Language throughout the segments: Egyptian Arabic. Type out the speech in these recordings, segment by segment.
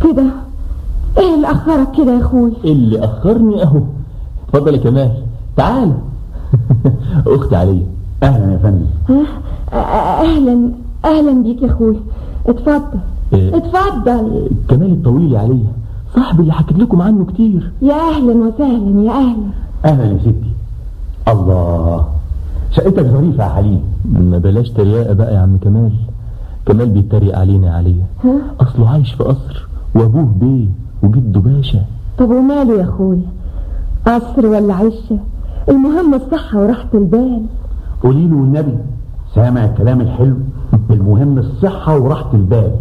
كده ايه اللي اخرك كده يا اخوي اللي اخرني اهو اتفضل يا كمال تعال اختي عليا اهلا يا فندم ها اهلا اهلا بيك يا اخوي اتفضل إيه؟ اتفضل كمال الطويل يا عليا صاحبي اللي حكيت لكم عنه كتير يا اهلا وسهلا يا اهلا اهلا يا ستي الله شقتك ظريفة يا حليم ما بلاش تريقة بقى يا عم كمال كمال بيتريق علينا يا عليا ها اصله عايش في قصر وابوه بيه وجده باشا طب وماله يا اخوي قصر ولا عشه المهم الصحة وراحة البال قولي له والنبي سامع الكلام الحلو المهم الصحة وراحة البال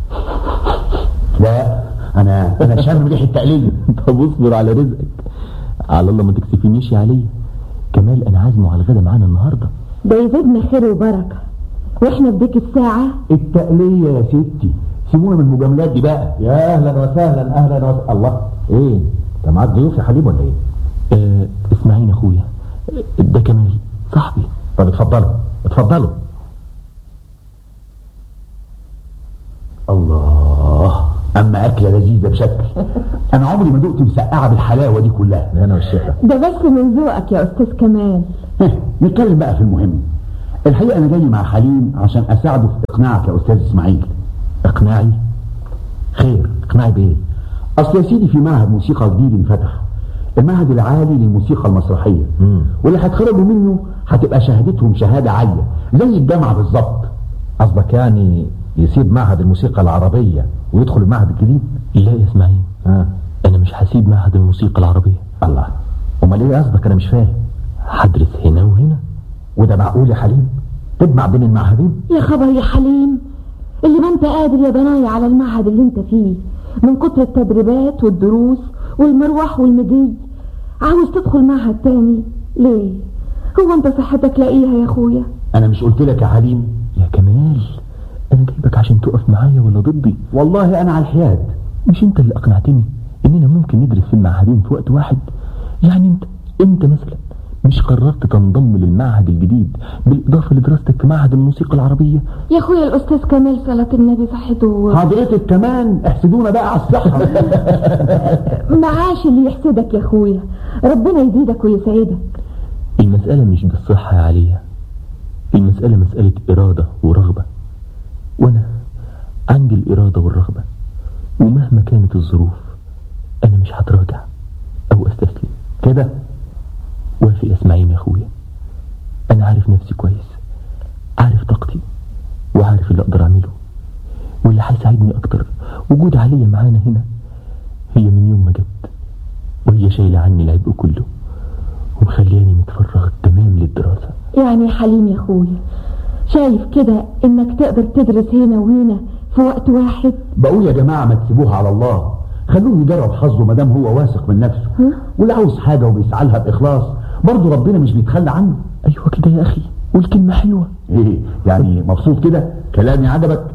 لا انا انا شامم ريحة تقليل طب اصبر على رزقك على الله ما تكسفينيش يا عليا كمال انا عازمه على الغدا معانا النهارده ده يزيدنا خير وبركة واحنا في ديك الساعة التقلية يا ستي سيبونا من المجاملات دي بقى يا اهلا وسهلا اهلا وسهلا الله ايه انت معاك ضيوف يا حبيب ولا ايه آه اسمعيني يا اخويا آه، ده كمال صاحبي طب اتفضلوا اتفضلوا الله اما اكله لذيذه بشكل انا عمري ما دقت مسقعه بالحلاوه دي كلها انا والشيخه ده بس من ذوقك يا استاذ كمال نتكلم بقى في المهم الحقيقه انا جاي مع حليم عشان اساعده في اقناعك يا استاذ اسماعيل اقناعي خير اقناعي بايه اصل يا سيدي في معهد موسيقى جديد انفتح المعهد العالي للموسيقى المسرحيه مم. واللي هيتخرجوا منه هتبقى شهادتهم شهاده عاليه زي الجامعه بالظبط قصدك يعني يسيب معهد الموسيقى العربية ويدخل المعهد الجديد لا يا اسماعيل ها انا مش هسيب معهد الموسيقى العربية الله امال ايه قصدك انا مش فاهم هدرس هنا وهنا وده معقول يا حليم تجمع بين المعهدين يا خبر يا حليم اللي ما انت قادر يا بنايا على المعهد اللي انت فيه من كتر التدريبات والدروس والمروح والمجي عاوز تدخل معهد تاني ليه هو انت صحتك لاقيها يا اخويا انا مش قلت لك يا حليم يا كمال انا جايبك عشان تقف معايا ولا ضدي والله انا على الحياد مش انت اللي اقنعتني اننا ممكن ندرس في المعهدين في وقت واحد يعني انت انت مثلا مش قررت تنضم للمعهد الجديد بالاضافه لدراستك في معهد الموسيقى العربيه يا اخويا الاستاذ كمال صلاة النبي صحته حضرتك كمان احسدونا بقى على الصحه معاش اللي يحسدك يا اخويا ربنا يزيدك ويسعدك المساله مش بالصحه يا عليا المساله مساله اراده ورغبه وانا عندي الاراده والرغبه ومهما كانت الظروف انا مش هتراجع او استسلم كده وافق يا اسماعيل يا اخويا انا عارف نفسي كويس عارف طاقتي وعارف اللي اقدر اعمله واللي هيساعدني اكتر وجود عليا معانا هنا هي من يوم ما جت وهي شايله عني العبء كله ومخلياني متفرغ تمام للدراسه يعني يا حليم يا اخويا شايف كده انك تقدر تدرس هنا وهنا في وقت واحد بقول يا جماعه ما تسيبوها على الله خلوه يجرب حظه ما دام هو واثق من نفسه ها؟ واللي عاوز حاجه وبيسعى لها باخلاص برضه ربنا مش بيتخلى عنه ايوه كده يا اخي قول كلمه حلوه ايه يعني مبسوط كده كلامي عجبك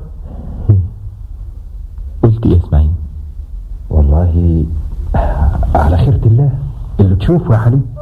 قلت ايه يا اسماعيل والله على خيرة الله اللي تشوفه يا حليم